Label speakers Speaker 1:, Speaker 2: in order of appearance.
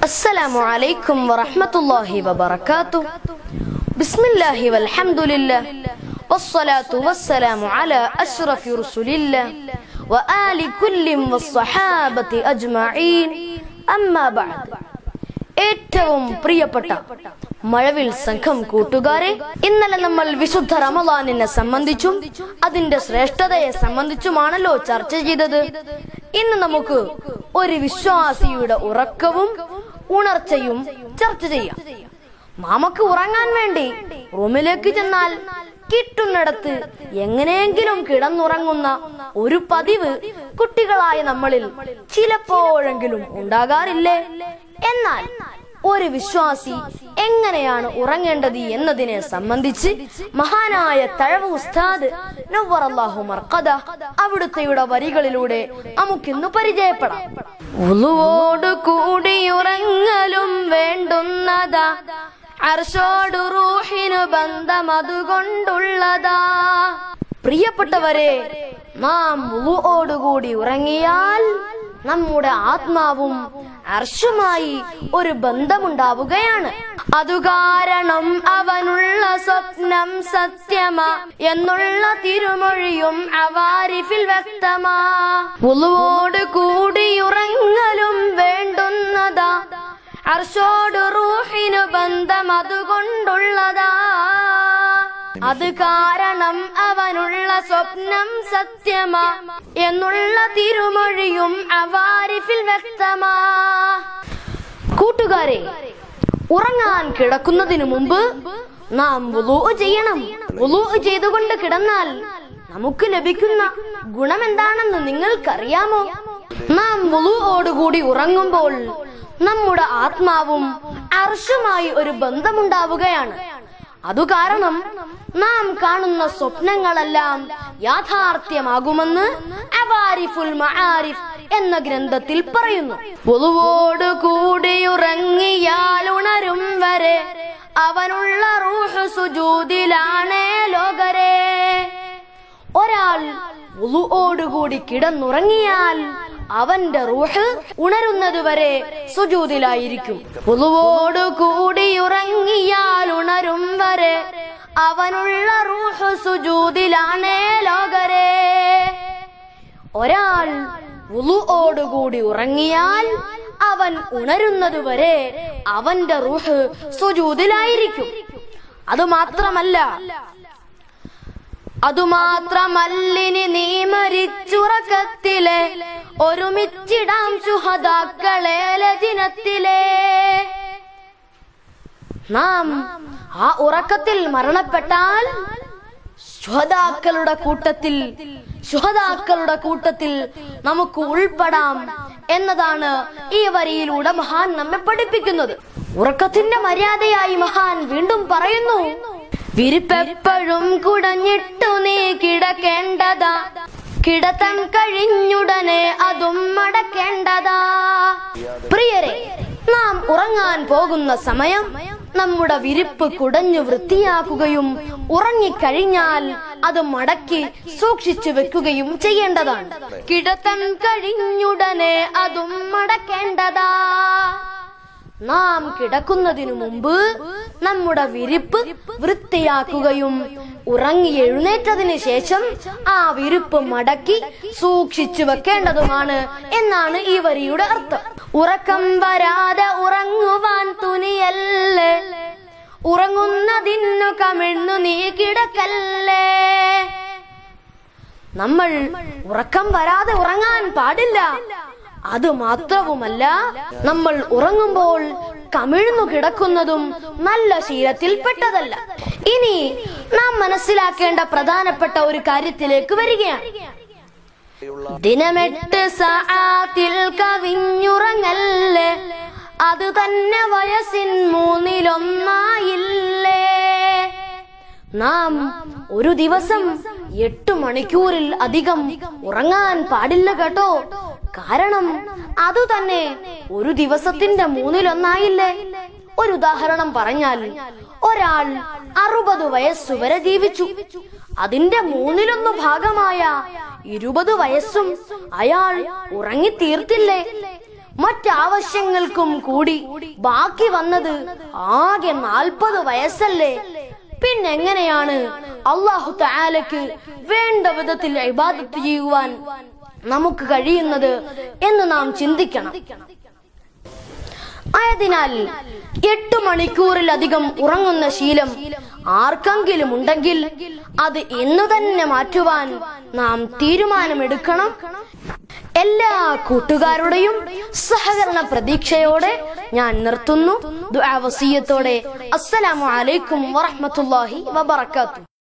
Speaker 1: السلام عليكم ورحمة الله وبركاته بسم الله والحمد لله والصلاة والسلام على أشرف رسول الله وآل كل والصحابة أجمعين أما بعد ഏറ്റവും പ്രിയപ്പെട്ട മഴവിൽ സംഘം കൂട്ടുകാരെ ഇന്നലെ നമ്മൾ വിശുദ്ധ റമദാനിനെ സംബന്ധിച്ചും അതിന്റെ ശ്രേഷ്ഠതയെ സംബന്ധിച്ചുമാണല്ലോ ചർച്ച ചെയ്തത് ഇന്ന് നമുക്ക് ഒരു വിശ്വാസിയുടെ ഉറക്കവും ഉണർച്ചയും ചർച്ച ചെയ്യാം മാമക്ക് ഉറങ്ങാൻ വേണ്ടി റൂമിലേക്ക് ചെന്നാൽ കിട്ടുന്നിടത്ത് എങ്ങനെയെങ്കിലും കിടന്നുറങ്ങുന്ന ഒരു പതിവ് കുട്ടികളായ നമ്മളിൽ ചിലപ്പോഴെങ്കിലും ഉണ്ടാകാറില്ലേ എന്നാൽ ഒരു വിശ്വാസി എങ്ങനെയാണ് ഉറങ്ങേണ്ടത് എന്നതിനെ സംബന്ധിച്ച് മഹാനായ തഴവ് ഉസ്താദ് നവ്വറല്ലാഹു മർഖദ അവിടുത്തെയുടെ വരികളിലൂടെ നമുക്കിന്ന് പരിചയപ്പെടാം ഉളുവോട് കൂടിയുറങ്ങലും വേണ്ടുന്നതാ അർഷോട് റൂഹിനു ബന്ധം അതുകൊണ്ടുള്ളതാ പ്രിയപ്പെട്ടവരെ നാം ഉളുവോടുകൂടി ഉറങ്ങിയാൽ നമ്മുടെ ആത്മാവും അർഷുമായി ഒരു ബന്ധമുണ്ടാവുകയാണ് അതു കാരണം അവനുള്ള സ്വപ്നം സത്യമാ എന്നുള്ള തിരുമൊഴിയും അവാരിഫിൽ വ്യക്തമാ ഉളുവോട് കൂടിയുറങ്ങലും വേണ്ടുന്നതാ അർഷോട് റൂഹിനു ബന്ധം അതുകൊണ്ടുള്ളതാ അത് കാരണം അവനുള്ള സ്വപ്നം സത്യമാ എന്നുള്ള തിരുമൊഴിയും അവാരിഫിൽ വ്യക്തമാ കൂട്ടുകാരെ ഉറങ്ങാൻ കിടക്കുന്നതിനു മുമ്പ് നാം വുളൂ ചെയ്യണം വുളൂ ചെയ്തുകൊണ്ട് കിടന്നാൽ നമുക്ക് ലഭിക്കുന്ന ഗുണം എന്താണെന്ന് നിങ്ങൾക്കറിയാമോ നാം വുളുവോടുകൂടി ഉറങ്ങുമ്പോൾ നമ്മുടെ ആത്മാവും അർഷുമായി ഒരു ബന്ധമുണ്ടാവുകയാണ് അതു കാരണം നാം കാണുന്ന സ്വപ്നങ്ങളെല്ലാം യാഥാർത്ഥ്യമാകുമെന്ന് അവാരിഫുൽ മആരിഫ് എന്ന ഗ്രന്ഥത്തിൽ പറയുന്നു പൊതുവോട് കൂടിയുറങ്ങിയാൽ ഉണരും വരെ അവനുള്ള റൂഹ് സുജൂദിലാണേ ലോകരെ ഒരാൾ ഉളുവോടുകൂടി കിടന്നുറങ്ങിയാൽ അവന്റെ റൂഹ് ഉണരുന്നതുവരെ സുജൂതിലായിരിക്കും ഉളുവോട് കൂടി ഉറങ്ങിയാൽ ഉണരും വരെ അവനുള്ള റൂഹ് സുജൂതിലാണേ ലോകരെ ഒരാൾ ഉളുവോടുകൂടി ഉറങ്ങിയാൽ അവൻ ഉണരുന്നതുവരെ അവന്റെ റൂഹ് സുജൂതിലായിരിക്കും അതുമാത്രമല്ല അതുമാത്രമല്ലിനി നീ മരിച്ചുറക്കത്തിലെ ഒരുമിച്ചിടാം സുഹതാക്കളെ ലജിനത്തിലെ നാം ആ ഉറക്കത്തിൽ മരണപ്പെട്ടാൽ ശുഹതാക്കളുടെ കൂട്ടത്തിൽ ശുഹതാക്കളുടെ കൂട്ടത്തിൽ നമുക്ക് ഉൾപ്പെടാം എന്നതാണ് ഈ വരിയിലൂടെ മഹാൻ നമ്മെ പഠിപ്പിക്കുന്നത് ഉറക്കത്തിന്റെ മര്യാദയായി മഹാൻ വീണ്ടും പറയുന്നു വിരിപ്പെപ്പോഴും കുടഞ്ഞിട്ടു നീ കിടക്കേണ്ടതാ കിടത്തം കഴിഞ്ഞുടനെ അതും മടക്കേണ്ടതാ പ്രിയരെ നാം ഉറങ്ങാൻ പോകുന്ന സമയം നമ്മുടെ വിരിപ്പ് കുടഞ്ഞു വൃത്തിയാക്കുകയും ഉറങ്ങിക്കഴിഞ്ഞാൽ അത് മടക്കി സൂക്ഷിച്ചു വെക്കുകയും ചെയ്യേണ്ടതാണ് കിടത്തം കഴിഞ്ഞുടനെ അതും മടക്കേണ്ടതാ നാം കിടക്കുന്നതിനു മുമ്പ് നമ്മുടെ വിരിപ്പ് വൃത്തിയാക്കുകയും ഉറങ്ങി എഴുന്നേറ്റതിന് ശേഷം ആ വിരിപ്പ് മടക്കി സൂക്ഷിച്ചു വെക്കേണ്ടതുമാണ് എന്നാണ് ഈ വരിയുടെ അർത്ഥം ഉറക്കം വരാതെ ഉറങ്ങുവാൻ തുനിയല്ലേ ഉറങ്ങുന്നതിന്നു കമിഴ്ന്നു നീ കിടക്കല്ലേ നമ്മൾ ഉറക്കം വരാതെ ഉറങ്ങാൻ പാടില്ല അത് മാത്രവുമല്ല നമ്മൾ ഉറങ്ങുമ്പോൾ കമിഴ്ന്നു കിടക്കുന്നതും നല്ല ശീലത്തിൽപ്പെട്ടതല്ല ഇനി നാം മനസ്സിലാക്കേണ്ട പ്രധാനപ്പെട്ട ഒരു കാര്യത്തിലേക്ക് വരികയാണ് ദിനമെട്ട് സആത്തിൽ കവിഞ്ഞുറങ്ങല്ലേ അത് തന്നെ വയസ്സിൻ മൂന്നിലൊന്നായില്ലേ നാം ഒരു ദിവസം എട്ട് മണിക്കൂറിൽ അധികം ഉറങ്ങാൻ പാടില്ല കേട്ടോ കാരണം അതു തന്നെ ഒരു ദിവസത്തിന്റെ മൂന്നിലൊന്നായില്ലേ ഒരു ഉദാഹരണം പറഞ്ഞാൽ ഒരാൾ അറുപത് വയസ്സുവരെ ജീവിച്ചു അതിന്റെ മൂന്നിലൊന്ന് ഭാഗമായ ഇരുപത് വയസ്സും അയാൾ ഉറങ്ങിത്തീർത്തില്ലേ മറ്റാവശ്യങ്ങൾക്കും കൂടി ബാക്കി വന്നത് ആകെ നാൽപ്പത് വയസ്സല്ലേ പിന്നെങ്ങനെയാണ് അള്ളാഹു താലക്ക് വേണ്ട വിധത്തിൽ ഇബാദത്ത് ചെയ്യുവാൻ നമുക്ക് കഴിയുന്നത് എന്ന് നാം ചിന്തിക്കണം ആയതിനാൽ എട്ട് മണിക്കൂറിലധികം ഉറങ്ങുന്ന ശീലം ആർക്കെങ്കിലും ഉണ്ടെങ്കിൽ അത് ഇന്ന് തന്നെ മാറ്റുവാൻ നാം തീരുമാനമെടുക്കണം എല്ലാ കൂട്ടുകാരുടെയും സഹകരണ പ്രതീക്ഷയോടെ ഞാൻ നിർത്തുന്നു ദുആ വസിയത്തോടെ അസ്സലാമു അലൈക്കും വറഹ്മത്തുള്ളാഹി വബറകാതുഹു